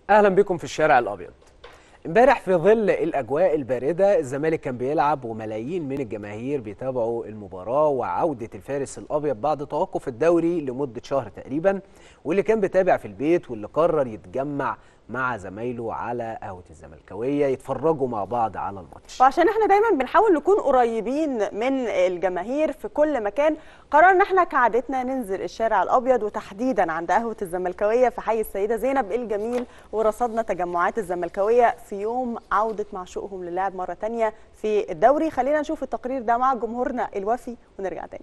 اهلا بكم في الشارع الابيض امبارح في ظل الاجواء البارده الزمالك كان بيلعب وملايين من الجماهير بيتابعوا المباراه وعوده الفارس الابيض بعد توقف الدوري لمده شهر تقريبا واللي كان بيتابع في البيت واللي قرر يتجمع مع زمايله على قهوه الزملكاويه يتفرجوا مع بعض على الماتش وعشان احنا دايما بنحاول نكون قريبين من الجماهير في كل مكان قررنا احنا كعادتنا ننزل الشارع الابيض وتحديدا عند قهوه الزملكاويه في حي السيده زينب الجميل ورصدنا تجمعات الزملكاويه في يوم عوده معشوقهم للعب مره تانية في الدوري خلينا نشوف التقرير ده مع جمهورنا الوفي ونرجع تاني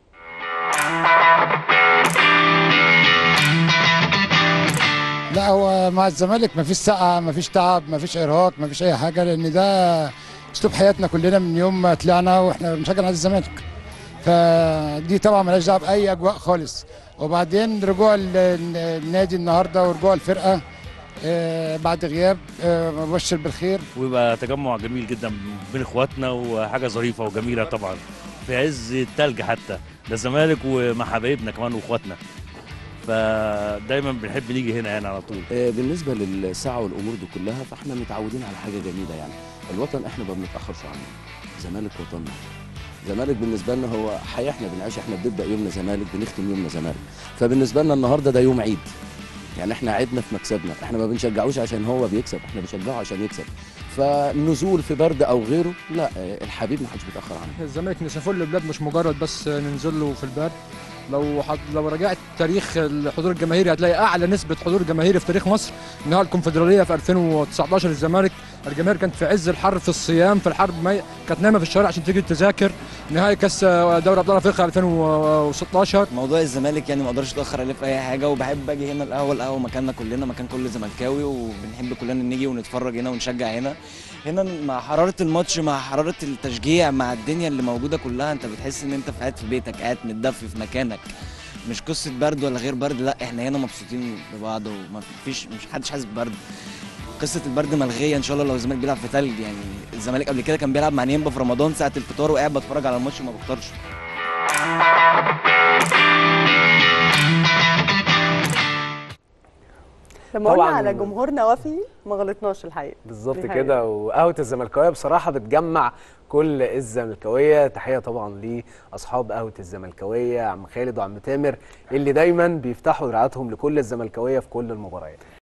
لا هو مع الزمالك مفيش سقعه مفيش تعب مفيش ارهاق مفيش اي حاجه لان ده اسلوب حياتنا كلنا من يوم ما طلعنا واحنا بنشجع نادي الزمالك فدي طبعا مالهاش دعوه باي اجواء خالص وبعدين رجوع ال- ال- النادي النهارده ورجوع الفرقه آه، بعد غياب آه، مبشر بالخير ويبقى تجمع جميل جدا بين اخواتنا وحاجه ظريفه وجميله طبعا في عز التلج حتى ده الزمالك ومع حبايبنا كمان واخواتنا فدايما بنحب نيجي هنا يعني على طول آه، بالنسبه للساعه والامور دي كلها فاحنا متعودين على حاجه جميله يعني الوطن احنا ما بنتاخرش عنه زمالك وطننا زمالك بالنسبه لنا هو حياه احنا بنعيش احنا بنبدا يومنا زمالك بنختم يومنا زمالك فبالنسبه لنا النهارده ده يوم عيد يعني احنا عدنا في مكسبنا احنا ما بنشجعوش عشان هو بيكسب احنا بنشجعه عشان يكسب فالنزول في برد او غيره لا آه، الحبيب ما حدش بيتاخر عنه الزمالك نسافر له البلاد مش مجرد بس ننزل له في البلد لو حد لو رجعت تاريخ الحضور الجماهيري هتلاقي اعلى نسبه حضور جماهيري في تاريخ مصر نهائي الكونفدراليه في 2019 الزمالك الجماهير كانت في عز الحر في الصيام في الحرب ما كانت نايمه في الشوارع عشان تيجي تذاكر نهائي كاس دوري ابطال افريقيا 2016 موضوع الزمالك يعني ما اقدرش اتاخر عليه في اي حاجه وبحب اجي هنا الاول القهوه مكاننا كلنا مكان كل زملكاوي وبنحب كلنا نيجي ونتفرج هنا ونشجع هنا هنا مع حراره الماتش مع حراره التشجيع مع الدنيا اللي موجوده كلها انت بتحس ان انت قاعد في بيتك قاعد متدفي في مكانك مش قصه برد ولا غير برد لا احنا هنا مبسوطين ببعض وما فيش مش حدش حاسس ببرد قصه البرد ملغيه ان شاء الله لو الزمالك بيلعب في تلج يعني الزمالك قبل كده كان بيلعب مع نيمبا في رمضان ساعه الفطار وقاعد بتفرج على الماتش وما بفطرش لما قلنا طبعاً. على جمهورنا وفي ما غلطناش الحقيقه بالظبط دي حقيقة. كده وقهوه الزملكاويه بصراحه بتجمع كل الزملكاويه تحيه طبعا لاصحاب قهوه الزملكاويه عم خالد وعم تامر اللي دايما بيفتحوا دراعاتهم لكل الزملكاويه في كل المباريات